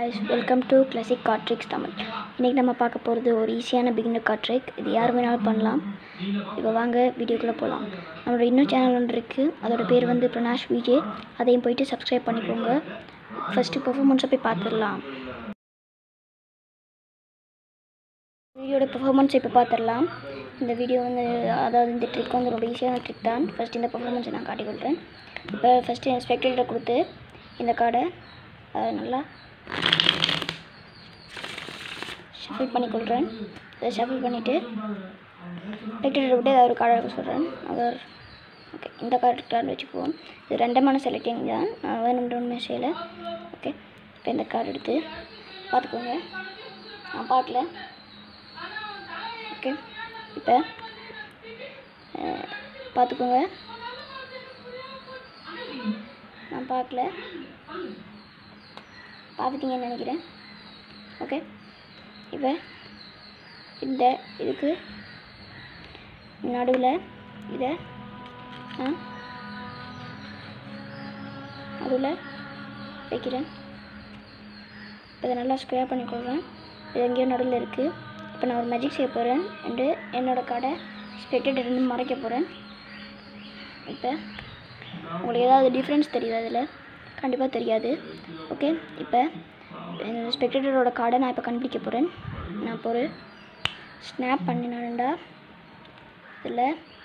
guys welcome to classic card tricks Tamil இன்றைக்கி நம்ம பார்க்க போகிறது ஒரு ஈஸியான பிகினர் கார்ட் ட்ரிக் இது யார் வேணாலும் பண்ணலாம் இப்போ வாங்க வீடியோக்குள்ளே போகலாம் நம்மளோட இன்னும் சேனல் ஒன்று இருக்குது அதோட பேர் வந்து பிரணாஷ் விஜே அதையும் போயிட்டு சப்ஸ்கிரைப் பண்ணிக்கோங்க ஃபஸ்ட்டு பெர்ஃபார்மன்ஸை போய் பார்த்துடலாம் வீடியோட பெர்ஃபார்மன்ஸ் இப்போ பார்த்துடலாம் இந்த வீடியோ வந்து அதாவது இந்த ட்ரிக் வந்து ரொம்ப ஈஸியான ட்ரிக் தான் ஃபஸ்ட் இந்த பெர்ஃபார்மன்ஸை நான் காட்டிக்கொள்கிறேன் இப்போ ஃபஸ்ட்டு ஸ்பெக்டேட்டர் கொடுத்து இந்த கார்டை அதை நல்லா ஷஃபில் பண்ணிக்கொள்கிறேன் இதை ஷஃபில் பண்ணிவிட்டு ஸ்பெக்டேட்டர் விட்டு ஏதாவது ஒரு கார்டு எடுக்க சொல்கிறேன் அவர் ஓகே இந்த கார்டு கார்டு வச்சுக்குவோம் இது ரெண்டமான செலக்டிங் தான் நான் வேணும்ன்ற ஒன்றுமே செய்யலை ஓகே இப்போ இந்த கார்டு எடுத்து பார்த்துக்கோங்க நான் பார்க்கல ஓகே இப்போ பார்த்துக்கோங்க நான் பார்க்கல பார்த்துட்டீங்கன்னு நினைக்கிறேன் ஓகே இப்போ இந்த இதுக்கு நடுவில் இதை நான் நடுவில் வைக்கிறேன் இதை நல்லா ஸ்கொயர் பண்ணிக்கொள்கிறேன் இது எங்கேயோ நடுவில் இருக்குது இப்போ நான் ஒரு மேஜிக் செய்ய போகிறேன் அண்டு என்னோடய கடை ஸ்பெக்டட் இருந்து மறைக்க போகிறேன் இப்போ உங்களுக்கு ஏதாவது டிஃப்ரென்ஸ் தெரியுது அதில் கண்டிப்பாக தெரியாது ஓகே இப்போ ஸ்பெக்டேட்டரோட கார்டை நான் இப்போ கண்டுபிடிக்க போகிறேன் நான் இப்போ ஒரு ஸ்னாப் பண்ணினேன்டா இதில்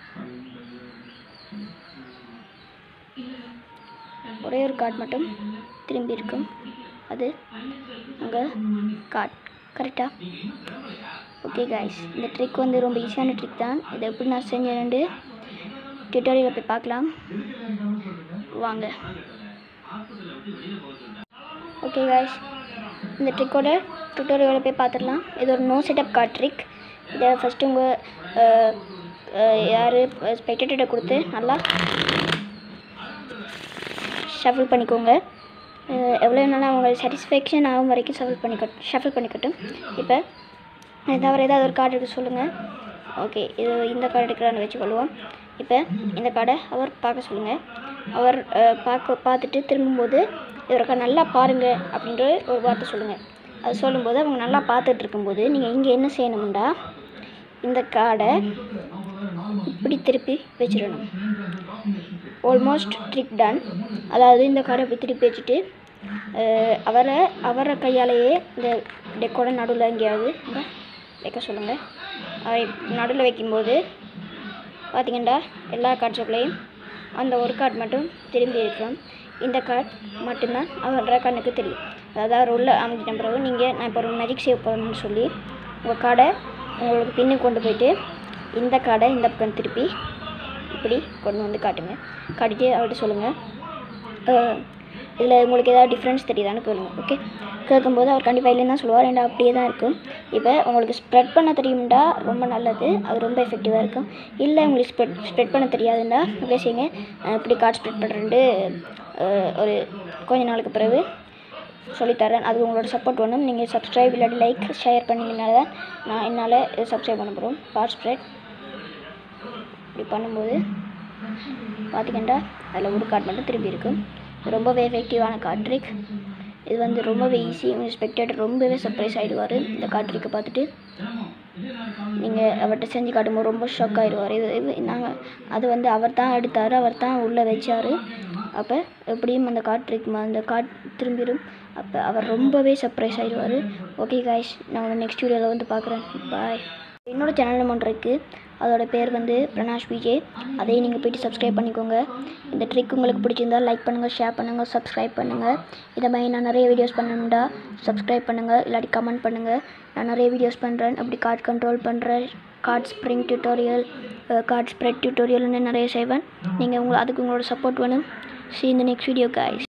ஒரே ஒரு கார்டு மட்டும் திரும்பி இருக்கும் அது உங்கள் கார்டு கரெக்டாக ஓகே காய்ஸ் இந்த ட்ரிக் வந்து ரொம்ப ஈஸியான ட்ரிக் தான் இதை எப்படி நான் செஞ்சேன்னு டியூட்டோரியலில் போய் பார்க்கலாம் வாங்க ஓகே காய்ஸ் இந்த ட்ரிக்கோட டுட்டோரியலை போய் பார்த்துடலாம் இது ஒரு நோ செட்டப் கார்ட் ட்ரிக் இதை ஃபஸ்ட்டு உங்கள் யார் ஸ்பெக்டேட்டர்கிட்ட கொடுத்து நல்லா ஷஃபில் பண்ணிக்கோங்க எவ்வளோ நாளாக அவங்க சாட்டிஸ்ஃபேக்ஷன் ஆகும் வரைக்கும் ஷஃபில் பண்ணிக்கட் ஷஃபில் பண்ணிக்கட்டும் இப்போ தவிர ஏதாவது ஒரு கார்டு எடுக்க சொல்லுங்கள் ஓகே இது இந்த கார்டு எடுக்கிறான்னு வச்சுக்கொள்வோம் இப்போ இந்த கார்டை அவர் பார்க்க சொல்லுங்கள் அவர் பார்க்க பார்த்துட்டு திரும்பும்போது இதற்கா நல்லா பாருங்கள் அப்படின்ற ஒரு வார்த்தை சொல்லுங்கள் அது சொல்லும்போது அவங்க நல்லா பார்த்துட்டு இருக்கும்போது நீங்கள் இங்கே என்ன செய்யணும்டா இந்த கார்டை இப்படி திருப்பி வச்சிடணும் ஆல்மோஸ்ட் ட்ரிக் டன் அதாவது இந்த கார்டை இப்படி திருப்பி வச்சுட்டு அவரை அவரை கையாலேயே இந்த டெக்கோட நடுவில் எங்கேயாவது இந்த வைக்க சொல்லுங்கள் அதை நடுவில் வைக்கும்போது பார்த்தீங்கன்னா எல்லா கார்ட்ஸுக்குள்ளேயும் அந்த ஒரு கார்டு மட்டும் திரும்பி இருக்கும் இந்த கார்டு மட்டும்தான் அவரோட கண்ணுக்கு தெரியும் அதாவது அவர் உள்ள அமைக்கிட்ட பிறகு நீங்கள் நான் இப்போ ஒரு மேஜிக் சேவ் பண்ணணும்னு சொல்லி உங்கள் கார்டை உங்களுக்கு பின்னுக்கு கொண்டு போயிட்டு இந்த கார்டை இந்த பக்கம் திருப்பி இப்படி கொண்டு வந்து காட்டுங்க காட்டிட்டு அவர்கிட்ட சொல்லுங்கள் இதில் உங்களுக்கு ஏதாவது டிஃப்ரென்ஸ் தெரியுதான்னு கேளுங்க ஓகே கேட்கும்போது அவர் கண்டிப்பாக இல்லைன்னு தான் சொல்லுவார் ரெண்டு அப்படியே தான் இருக்கும் இப்போ உங்களுக்கு ஸ்ப்ரெட் பண்ண தெரியும்டா ரொம்ப நல்லது அது ரொம்ப எஃபெக்டிவாக இருக்கும் இல்லை உங்களுக்கு ஸ்ப்ரெட் ஸ்ப்ரெட் பண்ண தெரியாதுண்டா அப்படியே செய்யுங்க இப்படி கார்டு ஸ்ப்ரெட் பண்ணுறது ஒரு கொஞ்ச நாளுக்கு பிறகு சொல்லித்தரேன் அது உங்களோட சப்போர்ட் வேணும் நீங்கள் சப்ஸ்கிரைப் இல்லாட்டி லைக் ஷேர் பண்ணிங்கனால தான் நான் என்னால் சப்ஸ்கிரைப் பண்ண போகிறோம் கார்ட் ஸ்ப்ரெட் இப்படி பண்ணும்போது பார்த்திங்கன்னா அதில் ஒரு கார்டு மட்டும் திரும்பி இருக்கும் ரொம்பவே எஃபெக்டிவான கார்ட் ட்ரிக் இது வந்து ரொம்பவே ஈஸி உங்கள் ஸ்பெக்டேட்டர் ரொம்பவே சர்ப்ரைஸ் ஆகிடுவார் இந்த கார்ட் ட்ரிக்கை பார்த்துட்டு நீங்கள் அவர்கிட்ட செஞ்சு காட்டும்போது ரொம்ப ஷாக் ஆகிடுவார் இது இது நாங்கள் அது வந்து அவர் தான் எடுத்தார் அவர் தான் உள்ளே வச்சார் அப்போ எப்படியும் அந்த கார்ட் ட்ரிக் அந்த கார்ட் திரும்பிடும் அப்போ அவர் ரொம்பவே சர்ப்ரைஸ் ஆகிடுவார் ஓகே காய்ஸ் நான் உங்களை நெக்ஸ்ட் வீடியோவில் வந்து பார்க்குறேன் பாய் என்னோடய சேனல் ஒன்று இருக்குது அதோட பேர் வந்து பிரணாஷ் விஜே அதையும் நீங்கள் போய்ட்டு சப்ஸ்கிரைப் பண்ணிக்கோங்க இந்த ட்ரிக் உங்களுக்கு பிடிச்சிருந்தால் லைக் பண்ணுங்கள் ஷேர் பண்ணுங்கள் சப்ஸ்கிரைப் பண்ணுங்கள் இதை மாதிரி நான் நிறைய வீடியோஸ் பண்ணணும்டா சப்ஸ்கிரைப் பண்ணுங்கள் இல்லாட்டி கமெண்ட் பண்ணுங்கள் நான் நிறைய வீடியோஸ் பண்ணுறேன் அப்படி கார்ட் கண்ட்ரோல் பண்ணுறேன் card spring tutorial card spread டியூட்டோரியல்னு நிறைய செய்வேன் நீங்கள் உங்களை அதுக்கு உங்களோட சப்போர்ட் வேணும் சி இந்த நெக்ஸ்ட் வீடியோ காய்ஸ்